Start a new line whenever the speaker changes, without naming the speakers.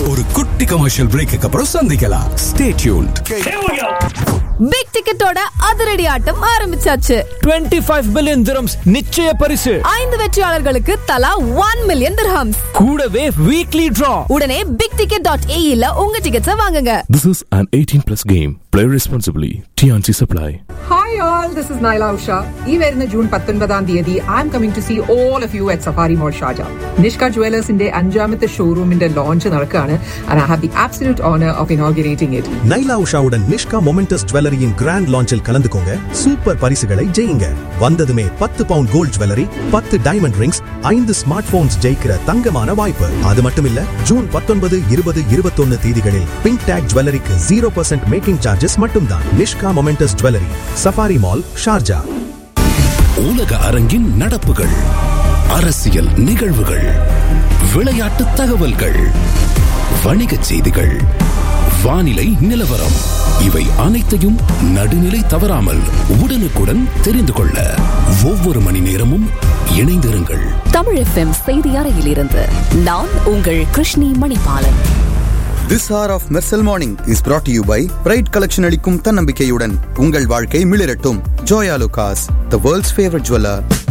ஒரு குட்டி commercial brake அப்புறம் சந்திக்கலாம் ஸ்டே டியூன்ட்
பிக் டிக்கெட்டோட அதிரடி ஆட்டம் ஆரம்பிச்சாச்சு
25 பில்லியன் திரம்ஸ் நிச்சய பரிசு
ஐந்து வெற்றியாளர்களுக்கு தலா ஒன் மில்லியன் திர்ஹம்ஸ்
கூடவே வீக்லி டிரா
உடனே பிக் டிக்கெட் டாட் ஏஇல உங்க டிக்கெட்ஸை வாங்குங்க
This is an 18 plus game. Play responsibly. TNC Supply.
Hi all this is Nyla Usha ഈ വരുന്ന ജൂൺ പത്തൊൻപതാം തീയതി I am coming to see all of you at Safari Mall ഷാജ നിഷ്ക ജുവലേഴ്സിന്റെ അഞ്ചാമത്തെ ഷോറൂമിന്റെ ലോഞ്ച് നടക്കുകയാണ് and I have the absolute honour of inaugurating it
Nyla உஷாவுடன் நிஷ்கா மொமெண்டஸ் ஜுவல்லரியின் கிராண்ட் லான்ச்சில் கலந்துக்கோங்க சூப்பர் பரிசுகளை ஜெயிங்க வந்ததுமே பத்து பவுண்ட் கோல்ட் ஜுவல்லரி பத்து டைமண்ட் ரிங்ஸ் ஐந்து ஸ்மார்ட் போன்ஸ் ஜெயிக்கிற தங்கமான வாய்ப்பு அது மட்டும் இல்ல ஜூன் பத்தொன்பது இருபது இருபத்தொன்னு தேதிகளில் பிங்க் டேக் ஜுவல்லரிக்கு ஜீரோ பர்சன்ட் மேக்கிங் சார்ஜஸ் மட்டும்தான் Nishka moments jewellery Safari Mall Sharjah
உலக அரங்கின் நடப்புகள் அரசியல் நிகழ்வுகள் விளையாட்டு தகவல்கள் வணிகச் செய்திகள் வானிலை நிலவரம் இவை அனைத்தையும் நடுநிலை தவறாமல் உடனுக்குடன் தெரிந்து கொள்ள ஒவ்வொரு மணி நேரமும் இணைந்திருங்கள்
தமிழ் எஃப்எம் செய்தி அறையிலிருந்து நான் உங்கள் Krishni Manibalan
This hour of Mersal Morning is brought to you by Pride Collection அளிக்கும் தன்னம்பிக்கையுடன் உங்கள் வாழ்க்கை மிளிரட்டும் Joya லுகாஸ் the world's favorite jeweler